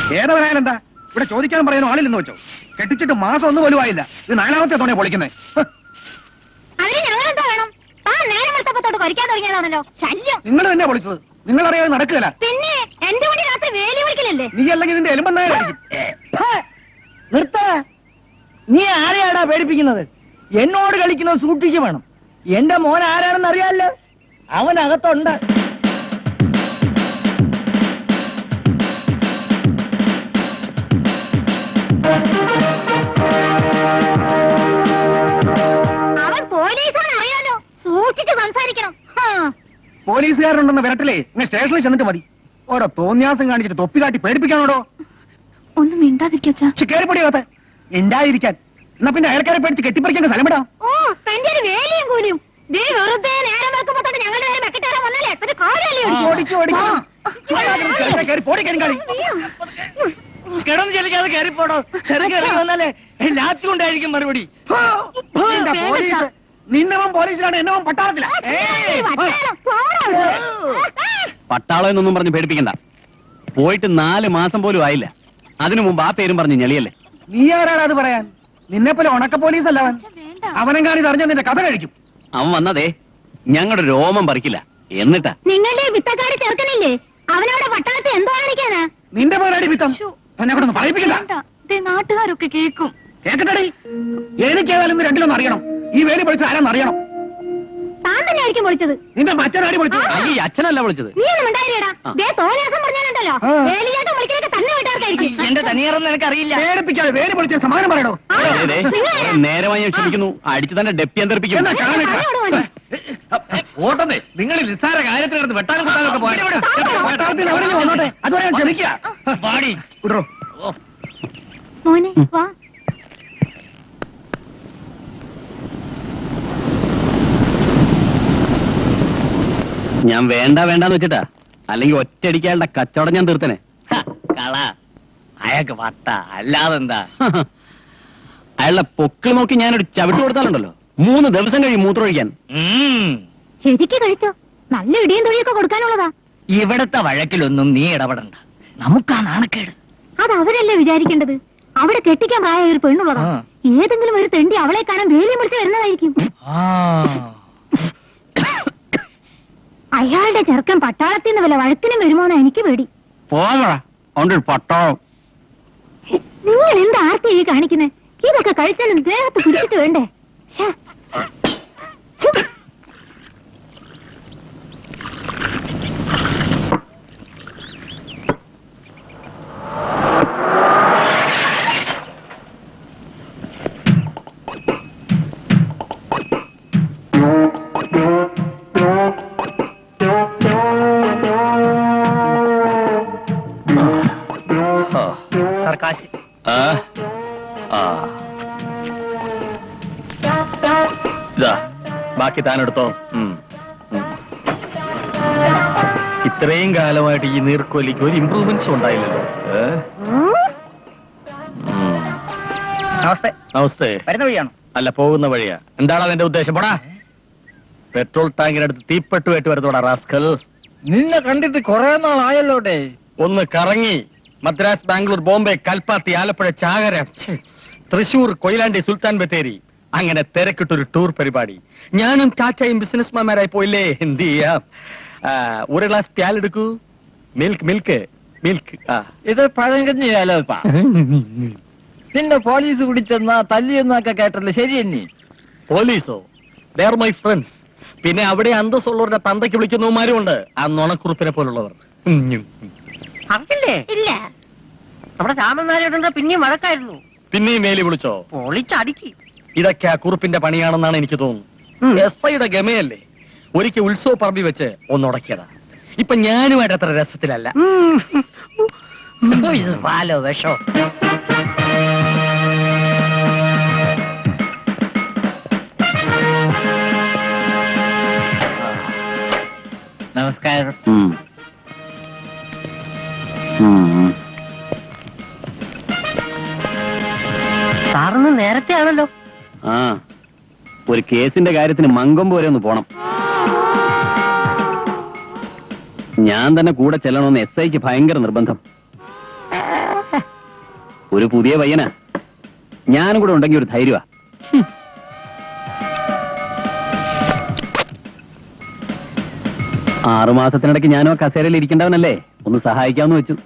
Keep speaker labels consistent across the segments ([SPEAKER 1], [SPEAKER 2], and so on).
[SPEAKER 1] ഏതവനായാലും എന്താ ഇവിടെ ചോദിക്കാൻ പറയാനോ ആളില്ലെന്ന് വെച്ചോ കെട്ടിച്ചിട്ട് മാസം ഒന്നും പോലും ആയില്ല ഇത് നാലാമത്തെ തോണെ പൊളിക്കുന്നേ
[SPEAKER 2] അതിന് ഞങ്ങളെന്താ വേണം ആ നേരം വെളുത്തപ്പത്തോട്ട് കൊരിക്കാൻ തുടങ്ങിയതാണല്ലോ ശല്യം
[SPEAKER 1] നിങ്ങൾ തന്നെ പൊളിച്ചത് നിങ്ങൾ അറിയാതെ നടക്കുകയല്ല
[SPEAKER 2] പിന്നെ എന്റെ മണി രാത്രി വേലി വിളിക്കലല്ലേ
[SPEAKER 1] നീ അല്ലെങ്കിൽ നിന്റെ എലുമ്പന്നായ
[SPEAKER 3] നിർത്ത നീ ആരെയാടാ പേടിപ്പിക്കുന്നത് എന്നോട് കളിക്കുന്നത് സൂക്ഷിച്ചു വേണം എന്റെ മോൻ ആരാണെന്ന് അറിയാലോ അവൻ അകത്തുണ്ട്
[SPEAKER 2] അവൻ പോലീസാണ് അറിയാലോ സൂക്ഷിച്ച് സംസാരിക്കണം ഹാ.
[SPEAKER 1] പോലീസുകാരുണ്ടെന്ന് വരട്ടില്ലേ ഇങ്ങനെ സ്റ്റേഷനിൽ ചെന്നിട്ട് മതി ഓരോ തോന്നിയാസം കാണിച്ചിട്ട് തൊപ്പി കാട്ടി പേടിപ്പിക്കാനോടോ
[SPEAKER 2] ഒന്നും മിണ്ടാതിരിക്കച്ചാ
[SPEAKER 1] കയറിപ്പൊടിയാകത്തെ ഉണ്ടായിരിക്കാൻ എന്നാ പിന്നെ അയൽക്കാരെ പേടിച്ച് കെട്ടിപ്പറിക്കാൻ സ്ഥലമിടാം
[SPEAKER 2] ഓ തന്റെ ഒരു വേലിയും കൂലിയും ദേ വെറുതെ നേരം വെക്കുമ്പോത്തോട്ട് ഞങ്ങളുടെ നേരെ വെക്കിട്ടാരാൻ വന്നാലേ ഒരു കാര്യമല്ലേ
[SPEAKER 1] ഓടിക്കോ ഓടിക്കോ കയറി പോടി കരിങ്കാളി
[SPEAKER 3] കിടന്ന് ചെലിക്കാതെ കയറിപ്പോടോ ചെറുക്ക് ഇറങ്ങി വന്നാലേ ലാത്തി കൊണ്ടായിരിക്കും മറുപടി
[SPEAKER 1] നിന്റെ പോലീസ് നിന്നവൻ പോലീസിലാണ് എന്നവൻ പട്ടാളത്തില
[SPEAKER 4] പട്ടാളം എന്നൊന്നും പറഞ്ഞ് പേടിപ്പിക്കണ്ട പോയിട്ട് നാല് മാസം പോലും ആയില്ല അതിനു മുമ്പ് ആ പേരും പറഞ്ഞ് ഞെളിയല്ലേ
[SPEAKER 1] നീ ആരാണ് അത് പറയാൻ നിന്നെ പോലെ ഉണക്ക പോലീസ് അല്ല അവൻ അവനും കാണി അറിഞ്ഞ നിന്റെ കഥ കഴിക്കും
[SPEAKER 4] അവൻ വന്നതേ ഞങ്ങളുടെ രോമം പറിക്കില്ല എന്നിട്ടാ
[SPEAKER 2] നിങ്ങളുടെ വിത്തക്കാട് ചേർക്കണില്ലേ അവനവിടെ പട്ടാളത്തിൽ എന്തോ കാണിക്കാനാ
[SPEAKER 1] നിന്റെ പേരടി വിത്തം എന്നെ കൊണ്ടൊന്ന് പറയിപ്പിക്കണ്ട
[SPEAKER 2] നാട്ടുകാരൊക്കെ കേക്കും
[SPEAKER 1] കേക്കട്ടടി എനിക്ക് ഏതായാലും ഇന്ന് രണ്ടിലൊന്നും അറിയണം ഈ വേലി പൊളിച്ച ആരാന്ന് അറിയണം
[SPEAKER 2] താൻ തന്നെ ആയിരിക്കും വിളിച്ചത്
[SPEAKER 1] നിന്റെ മറ്റൊരാടി പൊളിച്ചു
[SPEAKER 4] ഈ അച്ഛനല്ല വിളിച്ചത്
[SPEAKER 2] നീ ഒന്നും ഉണ്ടായില്ലേടാ
[SPEAKER 1] ആ.
[SPEAKER 2] ദേ തോന്നിയാസം പറഞ്ഞാലുണ്ടല്ലോ
[SPEAKER 1] ആ.
[SPEAKER 2] വേലിയാട്ടം വിളിക്കലൊക്കെ തന്നെ വീട്ടുകാർക്കായിരിക്കും
[SPEAKER 3] എന്റെ തനിയറൊന്നും എനിക്കറിയില്ല
[SPEAKER 1] പേടിപ്പിക്കാതെ വേലി പൊളിച്ച സമാധാനം പറയണോ
[SPEAKER 2] ആ,
[SPEAKER 4] ദേ, ദേ,
[SPEAKER 2] നിങ്ങളാരാ?
[SPEAKER 4] നേരമായി ഞാൻ ക്ഷമിക്കുന്നു അടിച്ചു തന്നെ ഡെപ്പി അന്തർപ്പിക്കും
[SPEAKER 1] എന്നാ കാണട്ടെ.
[SPEAKER 2] പറഞ്ഞോട് മോനെ.
[SPEAKER 1] ഓട്ടന്നേ നിങ്ങൾ നിസ്സാര കാര്യത്തിൽ നടന്ന് വെട്ടാനും കുത്താനൊക്കെ പട്ടാളത്തിൽ അവരെ വന്നോട്ടെ അതുവരെ ഞാൻ ക്ഷമിക്കുക
[SPEAKER 3] വാടി
[SPEAKER 1] വിടറോ
[SPEAKER 2] മോനെ വാ
[SPEAKER 4] ഞാൻ വേണ്ട വേണ്ടാന്ന് വെച്ചിട്ടാ അല്ലെങ്കിൽ ഒറ്റയടിക്കാളുടെ കച്ചവടം ഞാൻ തീർത്തനെ
[SPEAKER 3] ഹ, കള അയാൾക്ക് വട്ട അല്ലാതെന്താ
[SPEAKER 4] അയാളുടെ പൊക്കിൾ നോക്കി ഞാനൊരു ചവിട്ട് കൊടുത്താലുണ്ടല്ലോ മൂന്ന് ദിവസം കഴിയും മൂത്രമൊഴിക്കാൻ
[SPEAKER 3] ഉം.
[SPEAKER 2] ശരിക്ക് കഴിച്ചോ നല്ല ഇടിയും തൊഴിയൊക്കെ കൊടുക്കാനുള്ളതാ
[SPEAKER 3] ഇവിടത്തെ വഴക്കിലൊന്നും നീ ഇടപെടണ്ട നമുക്കാ നാണക്കേട്
[SPEAKER 2] അത് അവരല്ലേ വിചാരിക്കേണ്ടത് അവിടെ കെട്ടിക്കാൻ പ്രായ ഒരു പെണ്ണുള്ളതാ
[SPEAKER 3] ആ.
[SPEAKER 2] ഏതെങ്കിലും ഒരു തെണ്ടി അവളെ കാണാൻ വേലി വിളിച്ച് വരുന്നതായിരിക്കും അയാളുടെ ചെറുക്കൻ പട്ടാളത്തിൽ നിന്ന് വല്ല വഴക്കിനും വരുമോന്നാ എനിക്ക് പേടി
[SPEAKER 4] പോകടാ അവന്റെ ഒരു പട്ടാളം
[SPEAKER 2] നിങ്ങൾ എന്ത് ആർത്തി ഈ കാണിക്കുന്നത് ഇതൊക്കെ കഴിച്ചാലും ദേഹത്ത് പിടിച്ചിട്ട് വേണ്ടേ ശ്ശേ. ഛു.
[SPEAKER 3] സർക്കാശ്
[SPEAKER 4] ആ ആ ഇതാ ബാക്കി താനെടുത്തോ ഉം. ഉം. ഇത്രയും കാലമായിട്ട് ഈ നീർക്കോലിക്ക് ഒരു ഇമ്പ്രൂവ്മെന്റ്സും ഉണ്ടായില്ലല്ലോ ഏ? ഉം.
[SPEAKER 3] നമസ്തേ
[SPEAKER 4] നമസ്തേ
[SPEAKER 3] വരുന്ന വഴിയാണോ
[SPEAKER 4] അല്ല പോകുന്ന വഴിയാ എന്താണ് അതിന്റെ ഉദ്ദേശം പോടാ പെട്രോൾ ടാങ്കിനടുത്ത് തീപ്പെട്ടുമായിട്ട് വരുന്നോടാ റാസ്കൽ
[SPEAKER 5] നിന്നെ കണ്ടിട്ട് കൊറേ നാളായല്ലോടെ
[SPEAKER 4] ഒന്ന് കറങ്ങി മദ്രാസ് ബാംഗ്ലൂർ ബോംബെ കൽപ്പാത്തി ആലപ്പുഴ ചാകര ഛെ, തൃശൂർ കൊയിലാണ്ടി സുൽത്താൻ ബത്തേരി അങ്ങനെ തിരക്കിട്ടൊരു ടൂർ പരിപാടി ഞാനും ടാറ്റയും ബിസിനസ്മാൻമാരായി പോയില്ലേ എന്ത് ചെയ്യാം ആ, ഒരു ഗ്ലാസ് പ്യാൽ എടുക്കൂ മിൽക്ക് മിൽക്ക് മിൽക്ക് ആ
[SPEAKER 5] ഇത് പഴങ്കഞ്ഞിയാലോ നിന്നെ പോലീസ് പിടിച്ചെന്നാ തല്ലിയെന്നൊക്കെ കേട്ടല്ലോ ശരി തന്നെ
[SPEAKER 4] പോലീസോ ദർ മൈ ഫ്രണ്ട്സ് പിന്നെ അവിടെ അന്തസ്സുള്ളവരുടെ തന്തയ്ക്ക് വിളിക്കുന്നവന്മാരുമുണ്ട് ആ നുണക്കുറുപ്പിനെ പോലുള്ളവർ ഉം, ഉം.
[SPEAKER 3] അറിയില്ലേ
[SPEAKER 2] ഇല്ല
[SPEAKER 3] നമ്മുടെ രാമനാരായണന്റെ പിന്നെയും വഴക്കായിരുന്നു
[SPEAKER 4] പിന്നെയും മേലി വിളിച്ചോ
[SPEAKER 3] പൊളിച്ചടുക്കി
[SPEAKER 4] ഇതൊക്കെ ആ കുറുപ്പിന്റെ പണിയാണെന്നാണ് എനിക്ക് തോന്നുന്നു എസ് ഐയുടെ ഗമയല്ലേ ഒരിക്കൽ ഉത്സവ പറമ്പി വെച്ച് ഒന്നുടക്കിയതാ ഇപ്പൊ ഞാനുമായിട്ട് അത്ര രസത്തിലല്ല
[SPEAKER 3] ഇത് പാലോ വിഷോ
[SPEAKER 5] നമസ്കാരം
[SPEAKER 4] ഉം. ഉം.
[SPEAKER 3] സാറിന് നേരത്തെ ആണല്ലോ
[SPEAKER 4] ആ ഒരു കേസിന്റെ കാര്യത്തിന് മങ്കൊമ്പ് വരെ ഒന്ന് പോണം ഞാൻ തന്നെ കൂടെ ചെല്ലണമെന്ന് എസ് ഐക്ക് ഭയങ്കര നിർബന്ധം
[SPEAKER 6] ഒരു പുതിയ പയ്യനാ ഞാനും കൂടെ ഉണ്ടെങ്കിൽ ഒരു ധൈര്യമാ ഹും. ആറു മാസത്തിനിടയ്ക്ക് ഞാനും ആ കസേരയിൽ ഇരിക്കേണ്ടവനല്ലേ ഒന്ന് സഹായിക്കാമെന്ന് വെച്ചു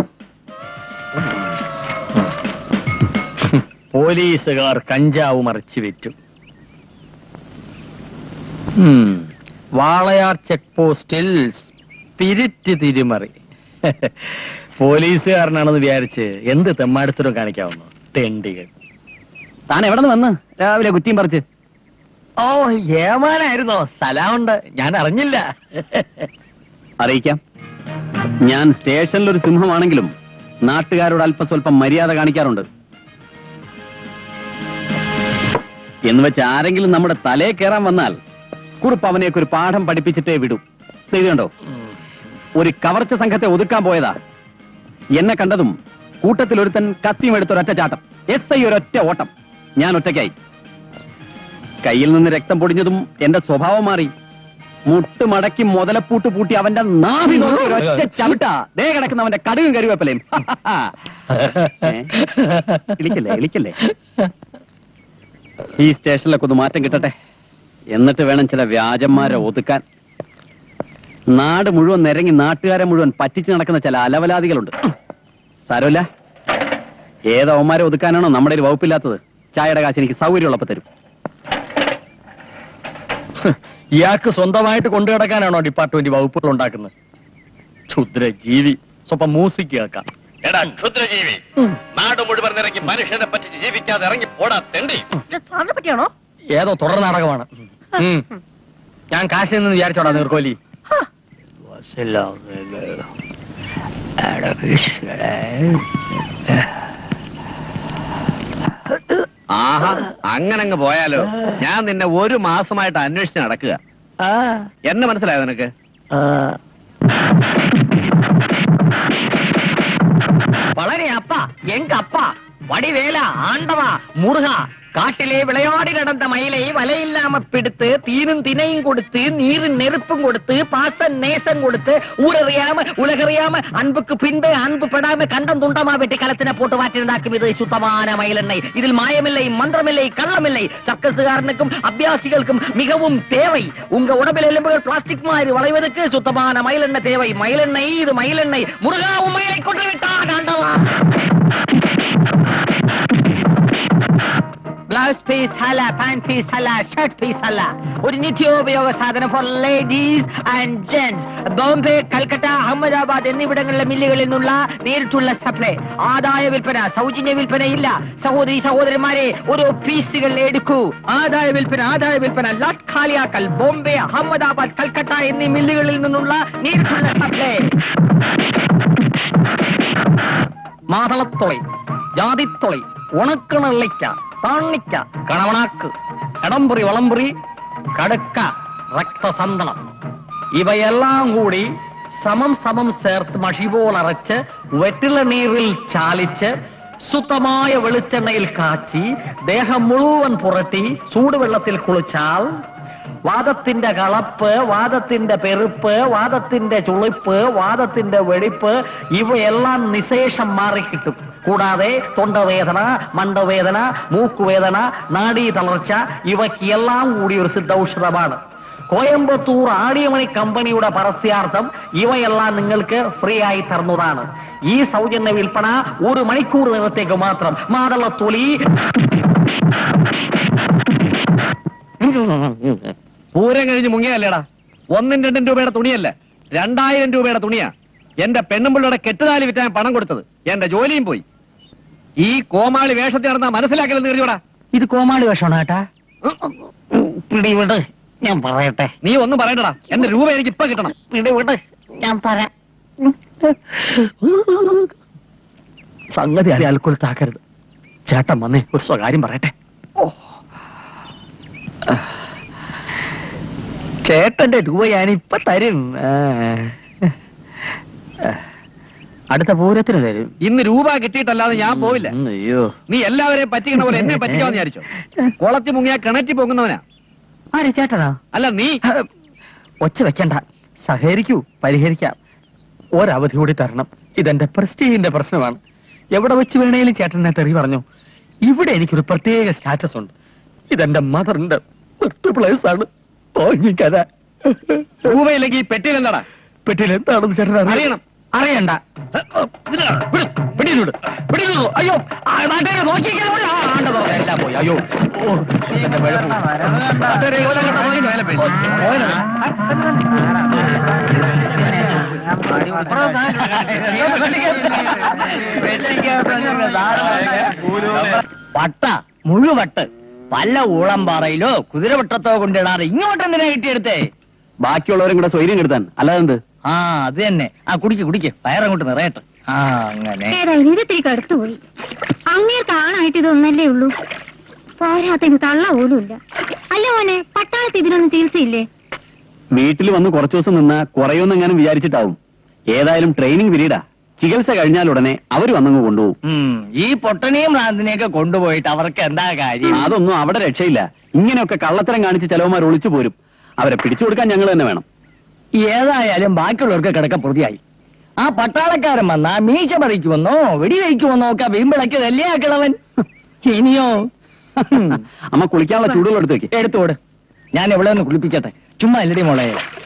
[SPEAKER 4] പോലീസുകാർ കഞ്ചാവ് മറിച്ചു വിറ്റു ഉം. വാളയാർ ചെക്ക് പോസ്റ്റിൽ സ്പിരിറ്റ് തിരിമറി പോലീസുകാരനാണെന്ന് വിചാരിച്ച് എന്ത് തെമ്മാടത്തിനും കാണിക്കാവുന്നു തെണ്ടികൾ
[SPEAKER 6] താൻ എവിടെ നിന്ന് വന്ന് രാവിലെ കുറ്റിയും പറിച്ച്
[SPEAKER 4] ഓ ഏമാനായിരുന്നോ സ്ഥലമുണ്ട് ഞാൻ അറിഞ്ഞില്ല
[SPEAKER 6] അറിയിക്കാം ഞാൻ സ്റ്റേഷനിൽ ഒരു സിംഹമാണെങ്കിലും നാട്ടുകാരോട് അല്പസ്വല്പം മര്യാദ കാണിക്കാറുണ്ട് എന്ന് വെച്ച് ആരെങ്കിലും നമ്മുടെ തലേ കയറാൻ വന്നാൽ കുറിപ്പ് അവനെയൊക്കെ ഒരു പാഠം പഠിപ്പിച്ചിട്ടേ വിടൂ ഇത് കണ്ടോ ഒരു കവർച്ച സംഘത്തെ ഒതുക്കാൻ പോയതാ എന്നെ കണ്ടതും കൂട്ടത്തിൽ ഒരുത്തൻ കത്തിയും എടുത്തൊരൊറ്റ ചാട്ടം എസ് ഐ ഒരൊറ്റ ഓട്ടം ഞാൻ ഒറ്റയ്ക്കായി കയ്യിൽ നിന്ന് രക്തം പൊടിഞ്ഞതും എന്റെ സ്വഭാവം മാറി മുട്ട് മടക്കി മുതലപ്പൂട്ട് പൂട്ടി അവന്റെ നാഭി നോക്കി ഒരൊറ്റ ചവിട്ടാ ദേ കിടക്കുന്ന അവന്റെ കടുകും കരുവേപ്പലയും ഏ? ഇളിക്കല്ലേ ഇളിക്കല്ലേ ഈ സ്റ്റേഷനിലൊക്കെ ഒന്ന് മാറ്റം കിട്ടട്ടെ എന്നിട്ട് വേണം ചില വ്യാജന്മാരെ ഒതുക്കാൻ നാട് മുഴുവൻ നിരങ്ങി നാട്ടുകാരെ മുഴുവൻ പറ്റിച്ചു നടക്കുന്ന ചില അലവലാദികളുണ്ട് സാരമില്ല ഏതവന്മാരെ ഒതുക്കാനാണോ നമ്മുടെ കയ്യിൽ വകുപ്പില്ലാത്തത് ചായയുടെ കാശ് എനിക്ക് സൗകര്യമുള്ളപ്പോ തരും
[SPEAKER 4] ഇയാൾക്ക് സ്വന്തമായിട്ട് കൊണ്ടു കിടക്കാനാണോ ഡിപ്പാർട്ട്മെന്റ് വകുപ്പുകൾ ഉണ്ടാക്കുന്നത് ക്ഷുദ്ര ജീവി സ്വപ്പം മ്യൂസിക് കേൾക്കാം
[SPEAKER 6] എടാ ക്ഷുദ്രജീവി നാട് മുഴുവൻ ഇറങ്ങി മനുഷ്യനെ പറ്റിച്ച് ജീവിക്കാതെ ഇറങ്ങി പോടാ തെണ്ടി
[SPEAKER 3] സാറിനെ പറ്റിയാണോ
[SPEAKER 4] ഏതോ തുടർ നാടകമാണ് ഉം. ഞാൻ കാശിൽ നിന്ന് വിചാരിച്ചോടാ നീർക്കോലി
[SPEAKER 6] ആഹാ അങ്ങനെ അങ്ങ് പോയാലോ ഞാൻ നിന്നെ ഒരു മാസമായിട്ട് അന്വേഷിച്ച് നടക്കുക എന്നെ മനസ്സിലായോ നിനക്ക്
[SPEAKER 5] വളരെ அப்பா எங்க அப்பா வடிவேலா ஆண்டவா முருகா காட்டிலே விளையாடி நடந்த மயிலை வலையில்லாம பிடித்து தீனும் தினையும் கொடுத்து நீரும் நெருப்பும் கொடுத்து பாச நேசம் கொடுத்து ஊரறியாம உலகறியாம அன்புக்கு பின்பு அன்பு படாம கண்டம் துண்டமா வெட்டி களத்தின போட்டு வாற்றிருந்தாக்கும் இது சுத்தமான மயிலெண்ணெய் இதில் மாயமில்லை மந்திரமில்லை கள்ளமில்லை சர்க்கசுகாரனுக்கும் அபியாசிகளுக்கும் மிகவும் தேவை உங்க உடம்பில் எலும்புகள் பிளாஸ்டிக் மாதிரி வளைவதற்கு சுத்தமான மயிலெண்ணெய் தேவை மயிலெண்ணெய் இது மயிலெண்ணெய் முருகாவும் மயிலை கொன்று விட்டான் ஆண்டவா ബ്ലൗസ് പീസ് ഹല പാന്റ് പീസ് ഹല ഷർട്ട് പീസ് ഹല ഒരു നിത്യോപയോഗ സാധനം for ladies and gents Bombay Calcutta Ahmedabad എന്നിവിടങ്ങളിലെ മില്ലുകളിൽ നിന്നുള്ള നേരിട്ടുള്ള സപ്ലൈ ആദായ വിൽപ്പന സൗജന്യ വിൽപ്പന ഇല്ല സഹോദരി സഹോദരന്മാരെ ഓരോ പീസുകൾ എടുക്കൂ ആദായ വിൽപ്പന ആദായ വിൽപ്പന ലാട്ട് ഖാലിയാക്കൽ ബോംബെ അഹമ്മദാബാദ് കൽക്കട്ട എന്നീ മില്ലുകളിൽ നിന്നുള്ള നേരിട്ടുള്ള സപ്ലൈ മാതളത്തൊളി ജാതിത്തൊളി ഉണക്കണള്ളിക്ക താണിക്ക കണവണാക്ക് എടംപുറി വളംപുറി കടുക്ക രക്തസന്തളം ഇവയെല്ലാം കൂടി സമം സമം ചേർത്ത് മഷി പോൽ അരച്ച് വെറ്റില നീരിൽ ചാലിച്ച് ശുദ്ധമായ വെളിച്ചെണ്ണയിൽ കാച്ചി ദേഹം മുഴുവൻ പുരട്ടി ചൂടുവെള്ളത്തിൽ കുളിച്ചാൽ വാദത്തിന്റെ കളപ്പ് വാദത്തിന്റെ പെരുപ്പ് വാദത്തിന്റെ ചുളിപ്പ് വാദത്തിന്റെ വെടിപ്പ് ഇവയെല്ലാം നിശേഷം മാറിക്കിട്ടും കൂടാതെ തൊണ്ടവേദന മണ്ടവേദന മൂക്കുവേദന നാഡീ തളർച്ച ഇവയ്ക്കെല്ലാം കൂടി ഒരു സിദ്ധൌഷധമാണ് കോയമ്പത്തൂർ ആടിയമണി കമ്പനിയുടെ പരസ്യാർത്ഥം ഇവയെല്ലാം നിങ്ങൾക്ക് ഫ്രീ ആയി തരുന്നതാണ് ഈ സൗജന്യ വിൽപ്പന ഒരു മണിക്കൂർ നേരത്തേക്ക് മാത്രം മാതളത്തൊലി
[SPEAKER 6] പൂരം കഴിഞ്ഞ് മുങ്ങിയല്ലേടാ ഒന്നും രണ്ടും രൂപയുടെ തുണിയല്ല രണ്ടായിരം രൂപയുടെ തുണിയാ എന്റെ പെണ്ണുമ്പിള്ളയുടെ കെട്ടുതാലി വിറ്റാൻ പണം കൊടുത്തത് എന്റെ ജോലിയും പോയി ഈ കോമാളി വേഷത്തിൽ നടന്നാ മനസ്സിലാക്കലെന്ന് കരുതിയോടാ
[SPEAKER 5] ഇത് കോമാളി വേഷമാണ് കേട്ടാ പിടിവിട് ഞാൻ പറയട്ടെ
[SPEAKER 6] നീ ഒന്നും പറയണ്ടടാ എന്റെ രൂപ എനിക്ക് ഇപ്പൊ കിട്ടണം
[SPEAKER 5] പിടിവിട് ഞാൻ തരാം
[SPEAKER 4] സംഗതി അറിയാൻ അൽക്കൊലത്താക്കരുത് ചേട്ടൻ വന്നേ ഒരു സ്വകാര്യം പറയട്ടെ ചേട്ടന്റെ രൂപ ഞാനിപ്പൊ തരും ആ. അടുത്ത പൂരത്തിന് തരും
[SPEAKER 6] ഇന്ന് രൂപ കിട്ടിയിട്ടല്ലാതെ ഞാൻ പോവില്ല
[SPEAKER 4] ഉം, അയ്യോ
[SPEAKER 6] നീ എല്ലാവരെയും പറ്റിക്കണ പോലെ എന്നെ പറ്റിക്കാന്ന് വിചാരിച്ചോ കുളത്തി മുങ്ങിയാ കിണറ്റി പൊങ്ങുന്നവനാ
[SPEAKER 5] ആര് ചേട്ടനാ
[SPEAKER 6] അല്ല നീ
[SPEAKER 4] ഒച്ച വെക്കണ്ട സഹകരിക്കൂ പരിഹരിക്കാം ഒരവധി കൂടി തരണം ഇതെന്റെ പ്രസ്റ്റീജിന്റെ പ്രശ്നമാണ് എവിടെ വെച്ച് വേണേലും ചേട്ടൻ എന്നെ തെറി പറഞ്ഞു ഇവിടെ എനിക്കൊരു പ്രത്യേക സ്റ്റാറ്റസ് ഉണ്ട് ഇതെന്റെ മദറിന്റെ ബർത്ത് പ്ലേസ് ആണ് തോന്നിക്കഥ
[SPEAKER 6] രൂപയില്ലെങ്കിൽ പെട്ടിയിൽ എന്താടാ
[SPEAKER 4] പെട്ടിയിൽ എന്താണെന്ന് ചേട്ടൻ അറിയണം അറിയണ്ട പിടിയിലൂടെ പിടിയിലൂ അയ്യോ ആ, നാട്ടുകാരെ നോക്കിയിരിക്കലോ. ആ, ആണ്ടതോ, എല്ലാം പോയി അയ്യോ ഓ, എന്റെ പിഴപ്പ്. നാട്ടുകാരെ ഇവനെ കണ്ട പോയി മേലെ പോയി. പോയനോ?
[SPEAKER 3] വട്ട മുഴുവട്ട് പല്ല ഊളംപാറയിലോ കുതിരവട്ടത്തോ കൊണ്ടിടാതെ ഇങ്ങോട്ട് എന്തിനാ കിട്ടിയെടുത്തേ
[SPEAKER 6] ബാക്കിയുള്ളവരും കൂടെ സ്വൈര്യം കെടുത്താൻ അല്ലാതെ എന്ത്
[SPEAKER 3] ആ അത് തന്നെ ആ കുടിക്ക് കുടിക്ക് വയറങ്ങോട്ട് നിറയട്ടെ ആ അങ്ങനെ
[SPEAKER 2] ഏതായാലും ഇത് ഇത്തിരി കടുത്തു പോയി അങ്ങേർക്ക് ആണായിട്ട് ഇതൊന്നല്ലേ ഉള്ളൂ പോരാത്തതിന് തള്ള പോലും ഇല്ല അല്ല മോനെ പട്ടാളത്ത് ഇതിനൊന്നും ചികിത്സയില്ലേ
[SPEAKER 6] വീട്ടിൽ വന്ന് കുറച്ചു ദിവസം നിന്നാ കുറയൊന്നെങ്ങാനും വിചാരിച്ചിട്ടാവും ഏതായാലും ട്രെയിനിങ് പീരീഡാ ചികിത്സ കഴിഞ്ഞാൽ ഉടനെ അവര് വന്നങ്ങ് കൊണ്ടുപോകും
[SPEAKER 3] ഉം, ഈ പൊട്ടനെയും ഭ്രാന്തിനെയൊക്കെ കൊണ്ടുപോയിട്ട് അവർക്ക് എന്താ കാര്യം
[SPEAKER 6] അതൊന്നും അവിടെ രക്ഷയില്ല ഇങ്ങനെയൊക്കെ കള്ളത്തരം കാണിച്ച് ചെലവന്മാർ ഒളിച്ചു പോരും അവരെ പിടിച്ചു കൊടുക്കാൻ ഞങ്ങൾ തന്നെ വേണം
[SPEAKER 3] ഏതായാലും ബാക്കിയുള്ളവർക്ക് കിടക്ക പ്രതിയായി ആ പട്ടാളക്കാരൻ വന്നാ മീശ പറിക്കുമെന്നോ വെടിവെക്കുമെന്നോ ഒക്കെ വീമ്പിളക്കിയതല്ലേ ആ കിളവൻ ഇനിയോ ഉം,
[SPEAKER 6] അമ്മ കുളിക്കാനുള്ള ചൂടുകൾ എടുത്തു വെക്ക്
[SPEAKER 3] എടുത്തോട് ഞാൻ എവിടെ ഒന്ന് കുളിപ്പിക്കട്ടെ ചുമ്മാ അല്ലടി മോളെ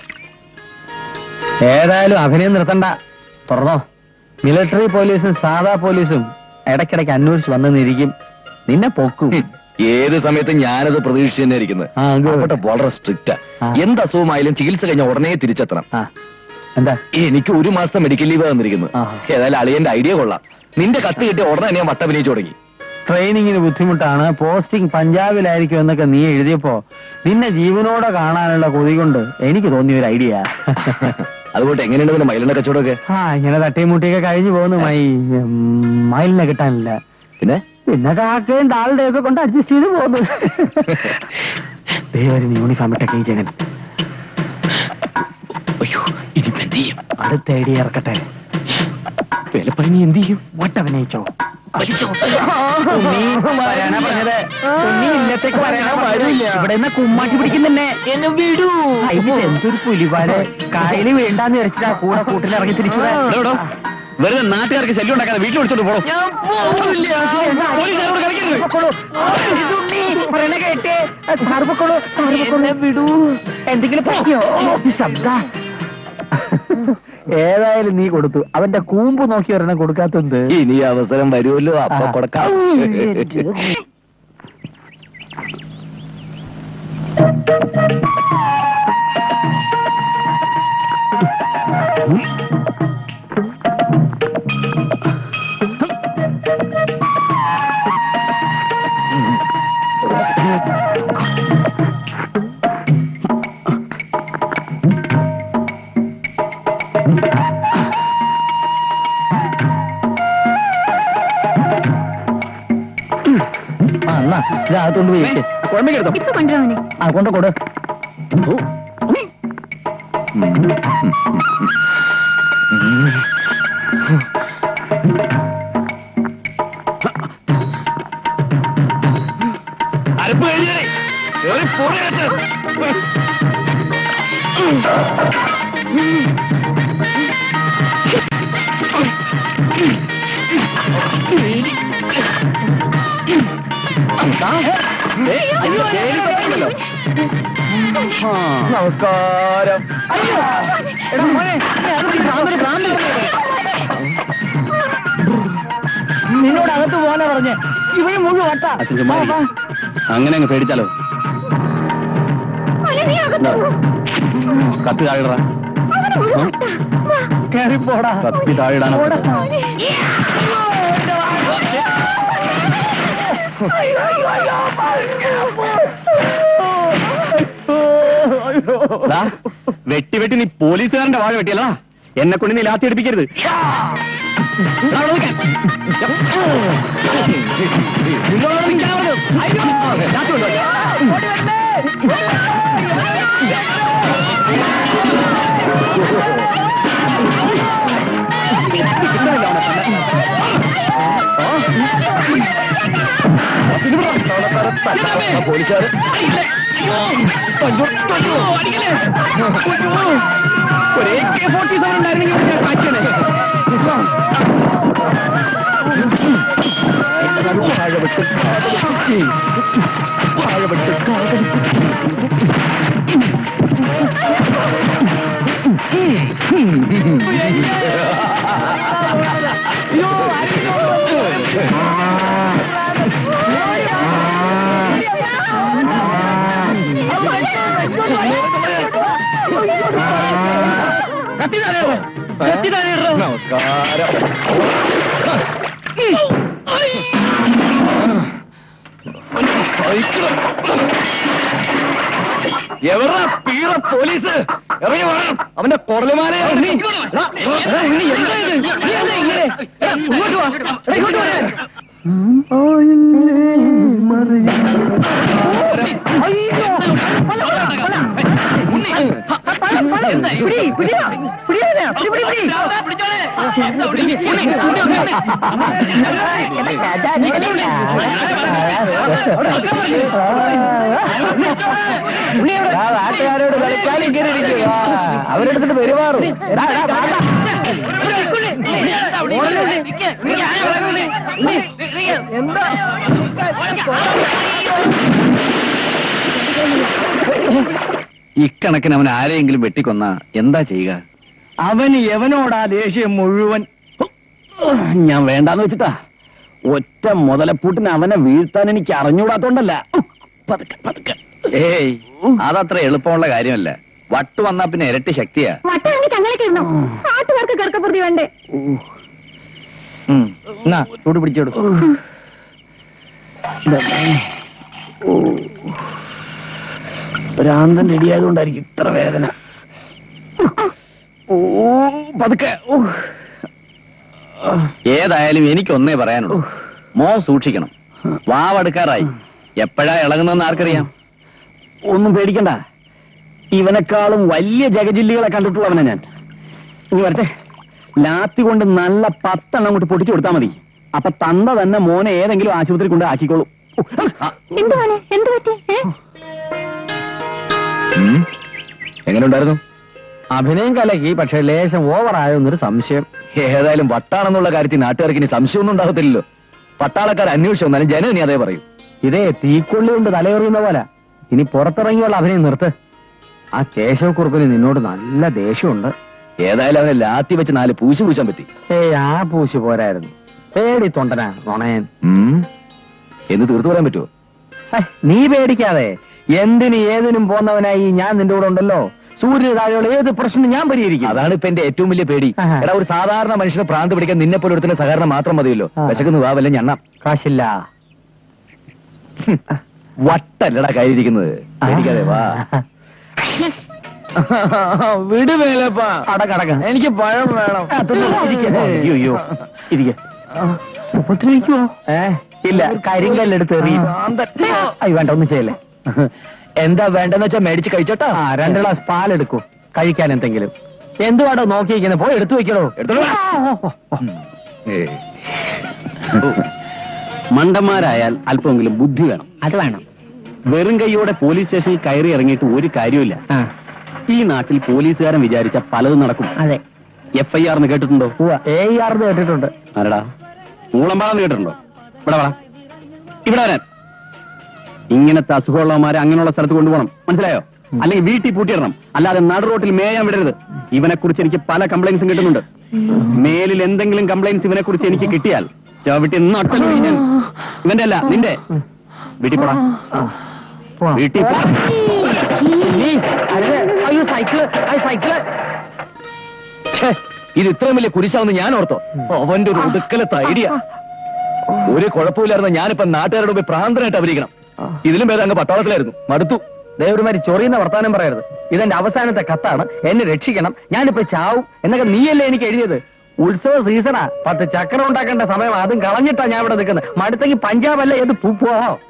[SPEAKER 4] ഏതായാലും അഭിനയം നിർത്തണ്ട തുറന്നോ മിലിറ്ററി പോലീസും സാധാ പോലീസും ഇടയ്ക്കിടയ്ക്ക് അന്വേഷിച്ച് വന്നെന്നിരിക്കും നിന്നെ പൊക്കും
[SPEAKER 7] ഏത് സമയത്തും ഞാനത് പ്രതീക്ഷിച്ച് തന്നെ ഇരിക്കുന്നത്
[SPEAKER 4] ആ, good.
[SPEAKER 7] അവിടെ വളരെ സ്ട്രിക്റ്റാ
[SPEAKER 4] ആ.
[SPEAKER 7] എന്ത് അസുഖമായാലും ചികിത്സ കഴിഞ്ഞ ഉടനെ തിരിച്ചെത്തണം
[SPEAKER 4] ആ എന്താ
[SPEAKER 7] എനിക്ക് ഒരു മാസത്തെ മെഡിക്കൽ ലീവ് തന്നിരിക്കുന്നത്
[SPEAKER 4] ആ.
[SPEAKER 7] ഏതായാലും അളിയന്റെ ഐഡിയ കൊള്ളാം നിന്റെ കത്ത് കിട്ടിയ ഉടനെ തന്നെ ഞാൻ വട്ടഭിനയിച്ചു തുടങ്ങി
[SPEAKER 4] ട്രെയിനിങ്ങിന് ബുദ്ധിമുട്ടാണ് പോസ്റ്റിംഗ് പഞ്ചാബിലായിരിക്കും എന്നൊക്കെ നീ എഴുതിയപ്പോ നിന്നെ ജീവനോടെ കാണാനുള്ള കൊതി കൊണ്ട് എനിക്ക് തോന്നിയ ഒരു ഐഡിയ
[SPEAKER 7] അതുകൊണ്ട് എങ്ങനെയുണ്ട് നിന്റെ മൈലിന്റെ കച്ചവടമൊക്കെ
[SPEAKER 4] ആ ഇങ്ങനെ തട്ടിയും മുട്ടിയൊക്കെ കഴിഞ്ഞു പോകുന്നു മൈ ഉം, മയിലിനെ കിട്ടാനില്ല
[SPEAKER 7] പിന്നെ
[SPEAKER 4] പിന്നെ കാക്കയും താളുടെ ഒക്കെ കൊണ്ട് അഡ്ജസ്റ്റ് ചെയ്ത് പോകുന്നു ദൈവം യൂണിഫോം ഇട്ടൊക്കെ ഈ ജഗൻ
[SPEAKER 7] അയ്യോ ഇനിയിപ്പോ എന്ത് ചെയ്യും
[SPEAKER 4] അടുത്ത ഐഡിയ ഇറക്കട്ടെ
[SPEAKER 7] വിലപ്പണി നീ എന്ത് ചെയ്യും
[SPEAKER 4] വട്ടഭിനയിച്ചോ ഉണ്ണി വരാനാ പറഞ്ഞത് ഉണ്ണി ഇല്ലത്തേക്ക് വരാനാ പറഞ്ഞത് ഇവിടെ നിന്ന് കുമ്മാട്ടി പിടിക്കുന്നെ എന്നെ വിടൂ ഇത് എന്തൊരു പുലിപാല് കായല് വേണ്ടാന്ന് വിചാരിച്ചിട്ടാ കൂടെ കൂട്ടിൽ ഇറങ്ങി തിരിച്ചത്
[SPEAKER 6] എടോ, എടോ, വെറുതെ നാട്ടുകാർക്ക് ശല്യം ഉണ്ടാക്കാതെ വീട്ടിൽ വിളിച്ചോണ്ട് പോകണം
[SPEAKER 4] വിടൂ എന്തെങ്കിലും പറ്റിയോ ശബ്ദ ഏതായാലും നീ കൊടുത്തു അവന്റെ കൂമ്പ് നോക്കി ഒരെണ്ണം കൊടുക്കാത്തത്
[SPEAKER 7] ഇനി അവസരം വരുമല്ലോ അപ്പൊ
[SPEAKER 4] ആ.
[SPEAKER 7] കൊടുക്കാം
[SPEAKER 3] ആ എന്നാ ഇതകത്തോണ്ട് പോയി വെക്ക്.
[SPEAKER 6] കുഴമ്പക്കെടുത്തോ
[SPEAKER 2] ഇപ്പൊ കൊണ്ടുവരാനെ
[SPEAKER 3] ആ കൊണ്ട് കൊടു
[SPEAKER 6] അരപ്പ് കഴിഞ്ഞേ ഒരു പൊടിയിട്ട്
[SPEAKER 3] നമസ്കാരം അയ്യോ എടാ മോനെ നീ അത് നീ ഭ്രാന്തന് ഭ്രാന്ത് നിന്നോട് അകത്ത് പോകാനാ പറഞ്ഞേ ഇവന് മുഴുവൻ വട്ടാ
[SPEAKER 6] അച്ഛൻ ചുമ്മാ ഇരിക്ക്. അങ്ങനെ അങ്ങ് പേടിച്ചാലോ
[SPEAKER 2] മോനെ, നീ അകത്ത് പോ.
[SPEAKER 6] കത്തി താഴെടാ
[SPEAKER 2] അവന് ഒരു വട്ട. വാ.
[SPEAKER 3] കേറിപ്പോടാ
[SPEAKER 6] കത്തി താഴെടാനാ
[SPEAKER 3] പോടാ.
[SPEAKER 6] ദാ, വെട്ടി വെട്ടി നീ പോലീസുകാരന്റെ വാഴ വെട്ടിയല്ലടാ എന്നെ കൊണ്ട് നീ ലാത്തി എടുപ്പിക്കരുത് ദാ, അവിടെ നിൽക്കാൻ. നിങ്ങളോട് നിൽക്കാനാവത്. അയ്യോ, ലാത്തി കൊണ്ടുവാ. കിട്ടുന്നില്ല അവനെ തന്നെ.
[SPEAKER 7] പോലീസുകാർ
[SPEAKER 6] ഒരു AK-47 ഉണ്ടായിരുന്നെങ്കിൽ ഞാൻ കാച്ചേനെ.
[SPEAKER 3] വാഴവെട്ട് കാതടി. വാഴവെട്ട് കാതടി. നമസ്കാരം എവറാ പീറ പോലീസ് ഇറങ്ങി വേണം അവന്റെ കൊറലുമാരെ ഉണ്ണി എടാ, എടാ, ഉണ്ണി, എന്താ ഇത്? നീ എന്താ ഇങ്ങനെ? എടാ, ഇങ്ങോട്ട് വാ. എടാ, ഇങ്ങോട്ട് വരാൻ. അയ്യോ. പിടി, പിടിയാ. പിടിയാ, പിടി, പിടി, പിടി. നാട്ടുകാരോട് കളിക്കാൻ ഇങ്ങനെ ഇരിക്കുക അവരെടുത്തിട്ട് പെരുമാറും എടാ, എടാ, വാടാ. എന്താ
[SPEAKER 7] ഇക്കണക്കിന് അവൻ ആരെയെങ്കിലും വെട്ടിക്കൊന്ന എന്താ ചെയ്യുക
[SPEAKER 3] അവന് എവനോടാ ദേഷ്യം മുഴുവൻ
[SPEAKER 6] ഞാൻ വേണ്ടാന്ന് വെച്ചിട്ടാ ഒറ്റ മുതലപ്പൂട്ടിന് അവനെ വീഴ്ത്താൻ എനിക്ക് അറിഞ്ഞൂടാത്തോണ്ടല്ല പതുക്കെ പതുക്കെ
[SPEAKER 7] ഏയ് അതത്ര എളുപ്പമുള്ള കാര്യമല്ല വട്ടു വന്നാ പിന്നെ ഇരട്ടി ശക്തിയാ
[SPEAKER 2] വട്ടാണെങ്കിൽ തങ്ങളൊക്കെ ഇടണം നാട്ടുകാർക്ക് കിടക്കപ്പുറത്തി വേണ്ടേ
[SPEAKER 3] ഉം. എന്നാ ചൂട് പിടിച്ചോടു
[SPEAKER 6] ഭ്രാന്തൻ റെഡിയായതുകൊണ്ടായിരിക്കും ഇത്ര വേദന ഓ പതുക്കെ ഓ.
[SPEAKER 7] ഏതായാലും എനിക്കൊന്നേ പറയാനുള്ളൂ മോ സൂക്ഷിക്കണം വാവടുക്കാറായി എപ്പോഴാ ഇളകുന്നതെന്ന് ആർക്കറിയാം
[SPEAKER 6] ഒന്നും പേടിക്കണ്ട ഇവനെക്കാളും വലിയ ജഗജില്ലികളെ കണ്ടിട്ടുള്ളവനെ ഞാൻ ഇനി വരട്ടെ ലാത്തി കൊണ്ട് നല്ല പത്തെണ്ണം കൊണ്ട് പൊട്ടിച്ചു കൊടുത്താൽ മതി അപ്പൊ തന്ത തന്നെ മോനെ ഏതെങ്കിലും ആശുപത്രി കൊണ്ട് ആക്കിക്കോളൂ ഓ, ആ.
[SPEAKER 2] എന്ത് മോനെ എന്ത് പറ്റി ഏ?
[SPEAKER 7] എങ്ങനെ ഉണ്ടായിരുന്നു
[SPEAKER 3] അഭിനയം കലക്കി പക്ഷെ ലേശം ഓവറായോ എന്നൊരു സംശയം
[SPEAKER 7] ഏതായാലും വട്ടാണെന്നുള്ള കാര്യത്തിൽ നാട്ടുകാർക്ക് ഇനി സംശയമൊന്നും ഉണ്ടാകത്തില്ലല്ലോ പട്ടാളക്കാർ അന്വേഷിച്ചു വന്നാലും ജനം ഇനി അതേ പറയൂ
[SPEAKER 3] ഇതേ തീക്കൊള്ളി കൊണ്ട് തലയെറിയുന്ന പോലെ ഇനി പുറത്തിറങ്ങിയുള്ള അഭിനയം നിർത്ത് ആ കേശവക്കുറുപ്പിന് നിന്നോട് നല്ല ദേഷ്യമുണ്ട്
[SPEAKER 7] ഏതായാലും അവനെ ലാത്തി വെച്ച് നാല് പൂശി പൂശാൻ പറ്റി
[SPEAKER 3] ഏയ് ആ പൂശി പോരായിരുന്നു പേടി തൊണ്ടനാ നുണയൻ
[SPEAKER 7] ഉം. എന്ന് തീർത്തു പറയാൻ പറ്റുമോ
[SPEAKER 3] ഹേ, നീ പേടിക്കാതെ എന്തിന് ഏതിനും പോന്നവനായി ഞാൻ നിന്റെ കൂടെ ഉണ്ടല്ലോ സൂര്യ താഴെയുള്ള ഏത് പ്രശ്നം ഞാൻ പരിഹരിക്കും
[SPEAKER 7] അതാണ് ഇപ്പൊ എന്റെ ഏറ്റവും വലിയ പേടി
[SPEAKER 3] ആഹാ.
[SPEAKER 7] എടാ ഒരു സാധാരണ മനുഷ്യനെ ഭ്രാന്ത് പിടിക്കാൻ നിന്നെ പോലെ ഒരുത്തിന്റെ സഹകരണം മാത്രം മതിയല്ലോ
[SPEAKER 3] ആ.
[SPEAKER 7] വിശക്കുന്നു വാ വല്ല ഞണ്ണ
[SPEAKER 3] കാശില്ല
[SPEAKER 7] വട്ടല്ലടാ കയ്യിരിക്കുന്നത് പേടിക്കാതെ വാ
[SPEAKER 3] വിടുവേലപ്പാ
[SPEAKER 6] അടക്കടക്ക
[SPEAKER 3] എനിക്ക് പഴം വേണം
[SPEAKER 6] അയ്യോ ഇരിക്ക
[SPEAKER 3] ഉപദ്രവിക്കുവോ ഏ ഇല്ല കരിങ്കല്ലെടുത്ത് എറിയും അയ്യ വേണ്ട ഒന്നും ചെയ്യല്ലേ
[SPEAKER 7] എന്താ വേണ്ടെന്ന് വെച്ചാ മേടിച്ച് കഴിച്ചോട്ടാ
[SPEAKER 3] ആ രണ്ട് ഗ്ലാസ് പാലെടുക്കൂ കഴിക്കാൻ എന്തെങ്കിലും എന്തുവാടോ നോക്കിയിരിക്കുന്നത് പോയി എടുത്തു വെക്കണോ
[SPEAKER 7] എടുത്തോളൂ. ഏയ്.
[SPEAKER 6] മണ്ടന്മാരായാൽ അല്പമെങ്കിലും ബുദ്ധി വേണം
[SPEAKER 3] അത് വേണം
[SPEAKER 6] വെറും കൈയോടെ പോലീസ് സ്റ്റേഷനിൽ കയറി ഇറങ്ങിയിട്ട് ഒരു കാര്യമില്ല
[SPEAKER 3] ആ
[SPEAKER 6] ഈ നാട്ടിൽ പോലീസുകാരൻ വിചാരിച്ച പലതും നടക്കും
[SPEAKER 3] അതെ
[SPEAKER 6] എഫ് ഐ ആർ എന്ന് കേട്ടിട്ടുണ്ടോ
[SPEAKER 3] എ ആർ കേട്ടിട്ടുണ്ട്
[SPEAKER 6] ആരടാ ഊളമ്പാടെന്ന് കേട്ടിട്ടുണ്ടോ ഇവിടെ വാ ഇവിടെ വരാൻ ഇങ്ങനത്തെ അസുഖമുള്ളവന്മാരെ അങ്ങനെയുള്ള സ്ഥലത്ത് കൊണ്ടുപോകണം മനസ്സിലായോ അല്ലെങ്കിൽ വീട്ടിൽ പൂട്ടിയിടണം അല്ലാതെ നടു റോട്ടിൽ മേയാൻ വിടരുത് ഇവനെ കുറിച്ച് എനിക്ക് പല കംപ്ലൈൻസും കിട്ടുന്നുണ്ട് മേലിൽ എന്തെങ്കിലും കംപ്ലൈൻസ് ഇവനെ കുറിച്ച് എനിക്ക് കിട്ടിയാൽ ചവിട്ടി നട്ടലൊഴി ഞാൻ ഇവന്റെ അല്ല നിന്റെ വീട്ടിൽ പോടാ
[SPEAKER 3] പോവാം.
[SPEAKER 6] വീട്ടിൽ പോ
[SPEAKER 3] നീ, അരുത്. അയ്യോ സൈക്കിള് അയ്യ, സൈക്കിള്
[SPEAKER 7] ഛേ, ഇത് ഇത്രയും വലിയ കുരിശാവുന്ന ഞാൻ ഓർത്തോ അവന്റെ ഒരു ഒടുക്കലത്തെ ഐഡിയ ഒരു കുഴപ്പമില്ലായിരുന്ന ഞാനിപ്പോ നാട്ടുകാരുടെ മുമ്പിൽ പ്രാന്തനായിട്ട് അഭിനയിക്കണം ഇതിലും ഭേദം അങ്ങ് പട്ടാളത്തിലായിരുന്നു മടുത്തു
[SPEAKER 3] ദേവരുമാരി ചൊറിയുന്ന വർത്താനം പറയരുത് ഇതെന്റെ അവസാനത്തെ കത്താണ് എന്നെ രക്ഷിക്കണം ഞാനിപ്പോ ചാവും എന്നൊക്കെ നീയല്ലേ എനിക്ക് എഴുതിയത് ഉത്സവ സീസണാ പത്ത് ചക്രം ഉണ്ടാക്കേണ്ട സമയം അതും കളഞ്ഞിട്ടാ ഞാൻ ഇവിടെ നിൽക്കുന്നത് മടുത്തെങ്കിൽ പഞ്ചാബ് അല്ല ഏത് പൂപ്പോ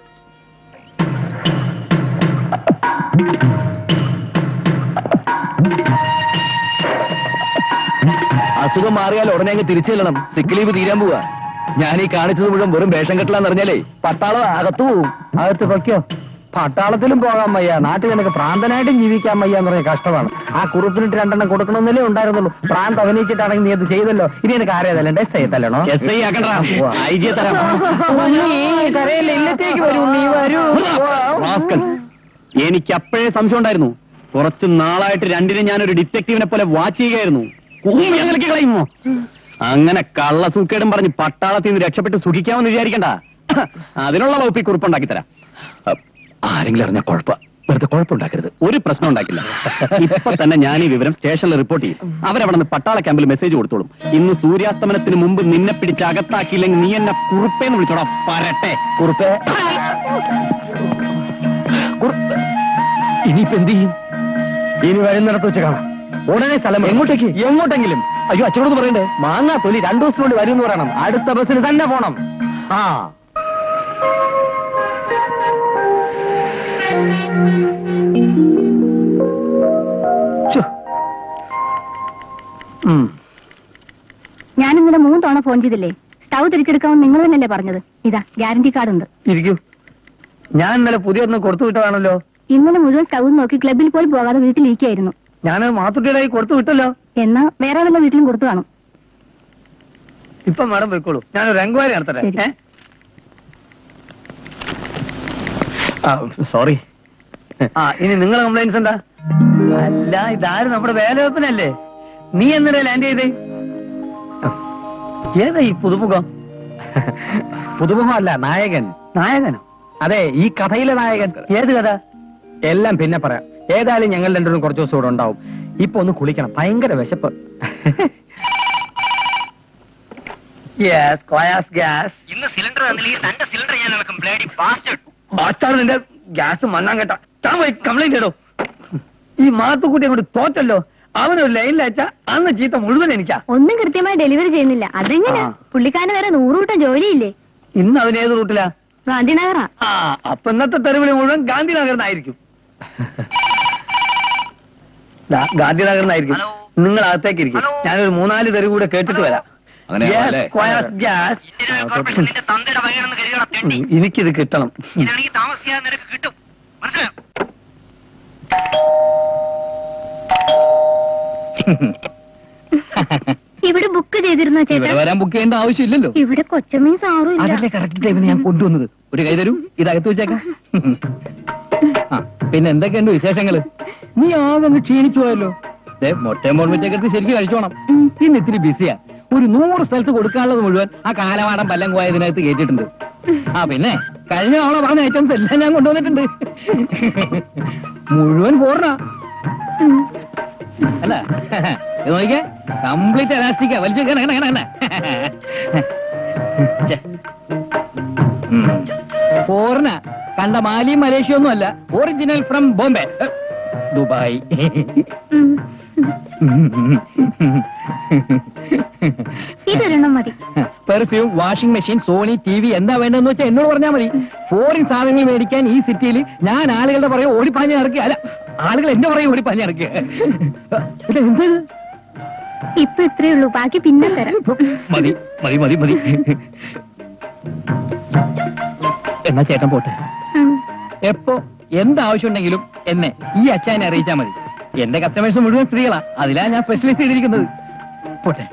[SPEAKER 7] അസുഖം മാറിയാൽ ഉടനെ അങ്ങ് തിരിച്ചു ചെല്ലണം സിക്ക് ലീവ് തീരാൻ പോവാ ഞാൻ ഈ കാണിച്ചത് മുഴുവൻ വെറും വേഷം കെട്ടലാന്ന് അറിഞ്ഞാലേ പട്ടാളം അകത്തു പോവും
[SPEAKER 3] അകത്ത് പൊയ്ക്കോ പട്ടാളത്തിലും പോകാൻ വയ്യ നാട്ടിൽ നിനക്ക് പ്രാന്തനായിട്ടും ജീവിക്കാൻ വയ്യ എന്ന് പറഞ്ഞ കഷ്ടമാണ് ആ കുറുപ്പിനിട്ട് രണ്ടെണ്ണം കൊടുക്കണമെന്നല്ലേ ഉണ്ടായിരുന്നുള്ളൂ പ്രാന്ത് അഭിനയിച്ചിട്ടാണെങ്കിൽ നീ അത് ചെയ്തല്ലോ ഇനി എനിക്ക് ആരേതല്ലേ എസ് ഐ തല്ലണോ
[SPEAKER 6] എസ് ഐ ആക്കണ്ട ഐ ജി തരാം
[SPEAKER 3] കരയില്ല ഇല്ലത്തേക്ക് വരൂ നീ വരൂ
[SPEAKER 6] റാസ്കൽ. എനിക്ക് അപ്പോഴേ സംശയം ഉണ്ടായിരുന്നു കുറച്ച് നാളായിട്ട് രണ്ടിനെ ഞാൻ ഒരു ഡിറ്റക്റ്റീവിനെ പോലെ വാച്ച് ചെയ്യുകയായിരുന്നു കൂമ്പി അങ്ങലേക്ക് കളയുമോ അങ്ങനെ കള്ള സൂക്കേടും പറഞ്ഞ് പട്ടാളത്തിൽ നിന്ന് രക്ഷപ്പെട്ട് സുഖിക്കാമെന്ന് വിചാരിക്കണ്ട അതിനുള്ള വകുപ്പ് ഈ കുറിപ്പുണ്ടാക്കി തരാം അഹ്, ആരെങ്കിലും അറിഞ്ഞാൽ കുഴപ്പ വെറുതെ കുഴപ്പമുണ്ടാക്കരുത് ഒരു പ്രശ്നം ഉണ്ടാക്കില്ല ഇപ്പൊ തന്നെ ഞാൻ ഈ വിവരം സ്റ്റേഷനിൽ റിപ്പോർട്ട് ചെയ്യും അവരവിടെ നിന്ന് പട്ടാള ക്യാമ്പിൽ മെസ്സേജ് കൊടുത്തോളും ഇന്ന് സൂര്യാസ്തമനത്തിന് മുമ്പ് നിന്നെ പിടിച്ച് അകത്താക്കിയില്ലെങ്കിൽ നീ എന്നെ കുറുപ്പേന്ന് വിളിച്ചോടാ പരട്ടെ
[SPEAKER 3] കുറുപ്പേ കുറുപ്പ് ഇനിയിപ്പോ എന്ത് ചെയ്യും ഇനി വരുന്നിടത്ത് വെച്ച് കാണാം ഉടനെ സ്ഥലം എങ്ങോട്ടേക്ക് എങ്ങോട്ടെങ്കിലും അയ്യോ അച്ഛനോട് പറയണ്ടേ മാങ്ങാ തൊലി രണ്ടു ദിവസത്തിനുള്ളിൽ വരും എന്ന് പറയണം അടുത്ത ബസ്സിന് തന്നെ പോണം ആ ഛോ. ഉം.
[SPEAKER 2] ഞാൻ ഇന്നലെ മൂന്ന് തവണ ഫോൺ ചെയ്തില്ലേ സ്റ്റൗ തിരിച്ചെടുക്കാമെന്ന് നിങ്ങൾ തന്നെയല്ലേ പറഞ്ഞത് ഇതാ ഗ്യാരണ്ടി കാർഡ് ഉണ്ട്
[SPEAKER 3] ഇരിക്കൂ ഞാൻ ഇന്നലെ പുതിയൊരെണ്ണം കൊടുത്തു വിട്ടതാണല്ലോ
[SPEAKER 2] ഇന്നലെ മുഴുവൻ സ്റ്റൗ നോക്കി ക്ലബിൽ പോലും പോകാതെ വീട്ടിലിരിക്കുകയായിരുന്നു
[SPEAKER 3] ഞാൻ മാത്തുട്ടിയുടെ കൈ കൊടുത്തു വിട്ടല്ലോ
[SPEAKER 2] എന്നാ വേറെ വല്ല വീട്ടിലും കൊടുത്തു കാണും
[SPEAKER 3] ഇപ്പൊ മാഡം പോയിക്കോളൂ ഞാനൊരു എൻക്വയറി നടത്തട്ടെ
[SPEAKER 2] ശരി.
[SPEAKER 3] ഏ? ആ സോറി ആ ഇനി നിങ്ങളെ കംപ്ലൈൻസ് എന്താ അല്ല ഇതാരും നമ്മുടെ വേലവെപ്പനല്ലേ നീ എന്തിനാ ലാൻഡ് ചെയ്തേ ഏതാ ഈ പുതുമുഖം പുതുമുഖമല്ല നായകൻ നായകനോ അതെ ഈ കഥയിലെ നായകൻ ഏത് കഥ എല്ലാം പിന്നെ പറയാം ഏതായാലും ഞങ്ങൾ രണ്ടുപേരും കുറച്ച് ദിവസം ഇവിടെ ഉണ്ടാവും ഇപ്പൊ ഒന്ന് കുളിക്കണം ഭയങ്കര വിശപ്പ് യെസ് കോയാസ് ഗ്യാസ്
[SPEAKER 5] ഇന്ന് സിലിണ്ടർ തന്നില്ലെങ്കിൽ തന്റെ സിലിണ്ടർ ഞാൻ ഇളക്കും ബ്ലേഡി ബാസ്റ്റഡ്
[SPEAKER 3] ബാസ്റ്റാണ് നിന്റെ ഗ്യാസ് മണ്ണാൻ കേട്ട താൻ പോയി കംപ്ലൈന്റ് ചെയ്തോ ഈ മാത്തുക്കുട്ടി അങ്ങോട്ട് തോറ്റല്ലോ അവനൊരു ലൈനിൽ അയച്ചാ അന്ന് ചീത്ത മുഴുവൻ എനിക്കാ
[SPEAKER 2] ഒന്നും കൃത്യമായി ഡെലിവറി ചെയ്യുന്നില്ല അതെങ്ങനെ
[SPEAKER 3] ആ.
[SPEAKER 2] പുള്ളിക്കാരന് വേറെ നൂറുകൂട്ടം ജോലിയില്ലേ
[SPEAKER 3] ഇന്ന് അവൻ ഏത് റൂട്ടിലാ
[SPEAKER 2] ഗാന്ധിനഗറാ
[SPEAKER 3] ആ അപ്പൊ ഇന്നത്തെ തെരുവിളി മുഴുവൻ ഗാന്ധിനഗറിനായിരിക്കും ദാ, ഗാന്ധിനഗറിനായിരിക്കും
[SPEAKER 5] ഹലോ.
[SPEAKER 3] നിങ്ങൾ അകത്തേക്ക് ഇരിക്കും
[SPEAKER 5] ഹലോ.
[SPEAKER 3] ഞാനൊരു മൂന്നാല് തെരുവ് കൂടെ കേട്ടിട്ട് വരാം
[SPEAKER 7] അങ്ങനെയാണല്ലേ?
[SPEAKER 3] Yes, Koyas gas.
[SPEAKER 5] Indian Oil Corporation നിന്റെ തന്തയുടെ വകയാണെന്ന് കരുതണം തെണ്ടി
[SPEAKER 3] ഉം, എനിക്കിത് കിട്ടണം
[SPEAKER 5] ഇതിനാണെങ്കിൽ താമസിയാതെ നിനക്ക് കിട്ടും മനസ്സിലായോ
[SPEAKER 2] ഇവിടെ ബുക്ക് ചെയ്തിരുന്നോ
[SPEAKER 7] ഇവിടെ
[SPEAKER 2] ചേട്ടാ
[SPEAKER 7] വരാൻ ബുക്ക് ചെയ്യേണ്ട ആവശ്യമില്ലല്ലോ
[SPEAKER 2] ഇവിടെ കൊച്ചമ്മയും സാറും ഇല്ല
[SPEAKER 7] അതല്ലേ കറക്റ്റ് ടൈമിന് ഞാൻ കൊണ്ടുവന്നത് ഒരു കൈ തരൂ ഇതകത്ത് വെച്ചേക്കാം ആ പിന്നെ എന്തൊക്കെയുണ്ട് വിശേഷങ്ങള് നീ ആകെ അങ്ങ് ക്ഷീണിച്ചു പോയല്ലോ ദേ, മൊട്ടയും മോൾമിറ്റൊക്കെ എടുത്ത് ശരിക്കും കഴിച്ചോണം
[SPEAKER 2] ഉം.
[SPEAKER 7] ഇന്ന് ഇത്തിരി ബിസിയാ ഒരു നൂറ് സ്ഥലത്ത് കൊടുക്കാനുള്ളത് മുഴുവൻ ആ കാലവാടം പല്ലം പോയ ഇതിനകത്ത് കേട്ടിട്ടുണ്ട് ആ പിന്നെ കഴിഞ്ഞ തവണ പറഞ്ഞ ഐറ്റംസ് എല്ലാം ഞാൻ കൊണ്ടുവന്നിട്ടുണ്ട് മുഴുവൻ പോർണ
[SPEAKER 2] ഉം.
[SPEAKER 7] അല്ല ഇത് നോക്കിയേ കംപ്ലീറ്റ് എലാസ്റ്റിക്കാ വലിച്ചു കേണ കേണ കേണ ഫോറിന കണ്ട മാലിയും മലേഷ്യ ഒന്നും അല്ല ഒറിജിനൽ ഫ്രം ബോംബെ ഏ, ദുബായ്
[SPEAKER 2] ഉം. ഇതൊരെണ്ണം മതി
[SPEAKER 7] perfume washing machine Sony T V എന്താ വേണ്ടതെന്ന് വെച്ചാൽ എന്നോട് പറഞ്ഞാൽ മതി ഫോറിൻ സാധനങ്ങൾ മേടിക്കാൻ ഈ സിറ്റിയിൽ ഞാൻ ആളുകളുടെ പറയും ഓടിപ്പാഞ്ഞ് ഇറക്കുക അല്ല ആളുകൾ എന്റെ പറയും ഓടിപ്പാഞ്ഞ് ഇറക്കുക ഇത് എന്ത്
[SPEAKER 2] ഇപ്പൊ ഇത്രേ ഉള്ളൂ ബാക്കി പിന്നെ തരാം
[SPEAKER 7] മതി മതി മതി മതി എന്നാ ചേട്ടൻ പോട്ടെ
[SPEAKER 2] ഉം.
[SPEAKER 7] എപ്പോ എന്താവശ്യം ഉണ്ടെങ്കിലും എന്നെ ഈ അച്ഛനെ അറിയിച്ചാൽ മതി എന്റെ കസ്റ്റമേഴ്സ് മുഴുവൻ സ്ത്രീകളാ അതിലാ ഞാൻ സ്പെഷ്യലൈസ് ചെയ്തിരിക്കുന്നത് പോട്ടെ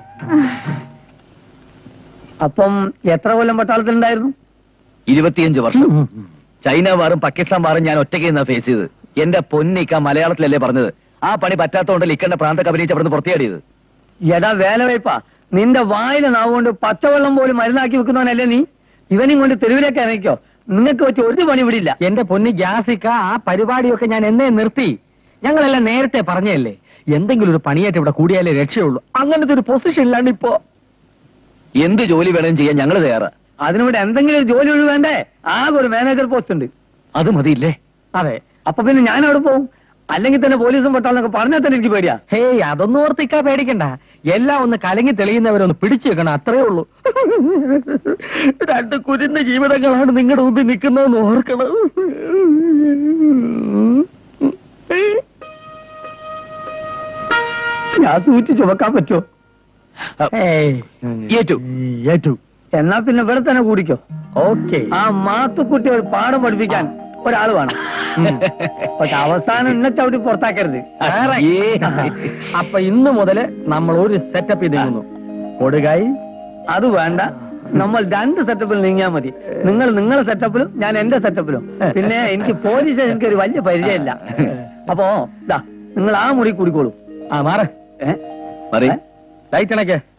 [SPEAKER 3] അപ്പം എത്ര കൊല്ലം പട്ടാളത്തിലുണ്ടായിരുന്നു
[SPEAKER 7] ഇരുപത്തിയഞ്ച് വർഷം ചൈന വാറും പാകിസ്ഥാൻ വാറും ഞാൻ ഒറ്റയ്ക്ക് നിന്നാ ഫേസ് ചെയ്ത് എന്റെ പൊന്നിക്ക മലയാളത്തിലല്ലേ പറഞ്ഞത് ആ പണി പറ്റാത്തോണ്ട് ഇക്കണ്ട പ്രാന്തൊക്കെ അഭിനയിച്ച് അവിടുന്ന് പുറത്തിയാടിയത്
[SPEAKER 3] എടാ വേലവയ്പാ നിന്റെ വായിലെ നാവുകൊണ്ട് പച്ചവെള്ളം പോലും മരുന്നാക്കി വെക്കുന്നവനല്ലേ നീ ഇവനും കൊണ്ട് തെരുവിലേക്ക് ഇറങ്ങിക്കോ നിങ്ങൾക്ക് വെച്ച് ഒരു പണി വിടില്ല എന്റെ പൊന്നി ഗ്യാസിക്ക ആ പരിപാടിയൊക്കെ ഞാൻ എന്നേ നിർത്തി ഞങ്ങളെല്ലാം നേരത്തെ പറഞ്ഞല്ലേ എന്തെങ്കിലും ഒരു പണിയായിട്ട് ഇവിടെ കൂടിയാലേ രക്ഷയുള്ളൂ അങ്ങനത്തെ ഒരു പൊസിഷൻ ഇല്ലാണ്ട് ഇപ്പോ
[SPEAKER 7] എന്ത് ജോലി വേണമെങ്കിലും ചെയ്യാൻ ഞങ്ങൾ തയ്യാറാ
[SPEAKER 3] അതിനിവിടെ എന്തെങ്കിലും ഒരു ജോലി ഒഴിവ് വേണ്ടേ ആകെ ഒരു മാനേജർ പോസ്റ്റ് ഉണ്ട്
[SPEAKER 7] അത് മതിയില്ലേ
[SPEAKER 3] അതെ അപ്പൊ പിന്നെ ഞാൻ അവിടെ പോകും അല്ലെങ്കിൽ തന്നെ പോലീസും പട്ടാളൊക്കെ പറഞ്ഞാൽ തന്നെ എനിക്ക് പേടിയാ ഹേയ് അതൊന്നും ഓർത്തിക്കാ പേടിക്കണ്ട എല്ലാം ഒന്ന് കലങ്ങി തെളിയുന്നവരൊന്ന് പിടിച്ചു വെക്കണം അത്രേ ഉള്ളൂ രണ്ട് കുരുന്ന ജീവിതങ്ങളാണ് നിങ്ങളുടെ മുമ്പിൽ നിൽക്കുന്നതെന്ന് ഓർക്കണം ഞാൻ സൂചിച്ച് ചുമക്കാൻ പറ്റുമോ
[SPEAKER 7] ഏറ്റു
[SPEAKER 3] ഏറ്റു എന്നാ പിന്നെ ഇവിടെ തന്നെ കൂടിക്കോ ഓക്കെ ആ മാത്തുക്കുട്ടി ഒരു പാഠം പഠിപ്പിക്കാൻ ഒരാൾ വേണം ഉം. പക്ഷെ അവസാനം എന്നെ ചവിട്ടി പുറത്താക്കരുത്
[SPEAKER 7] അയ്യേ.
[SPEAKER 3] അപ്പൊ ഇന്ന് മുതല് നമ്മൾ ഒരു സെറ്റപ്പ് നീങ്ങുന്നു കൊടുകായി അത് വേണ്ട നമ്മൾ രണ്ട് സെറ്റപ്പിൽ നീങ്ങിയാ മതി നിങ്ങൾ നിങ്ങളെ സെറ്റപ്പിലും ഞാൻ എന്റെ സെറ്റപ്പിലും പിന്നെ എനിക്ക് പോലീസ് സ്റ്റേഷനിക്ക് ഒരു വലിയ പരിചയമില്ല അപ്പോ ദാ നിങ്ങൾ ആ മുറി കൂടിക്കോളൂ
[SPEAKER 7] ആ മാറ
[SPEAKER 3] ഏ?
[SPEAKER 7] മറി
[SPEAKER 3] ലൈറ്റ് അണയ്ക്കേ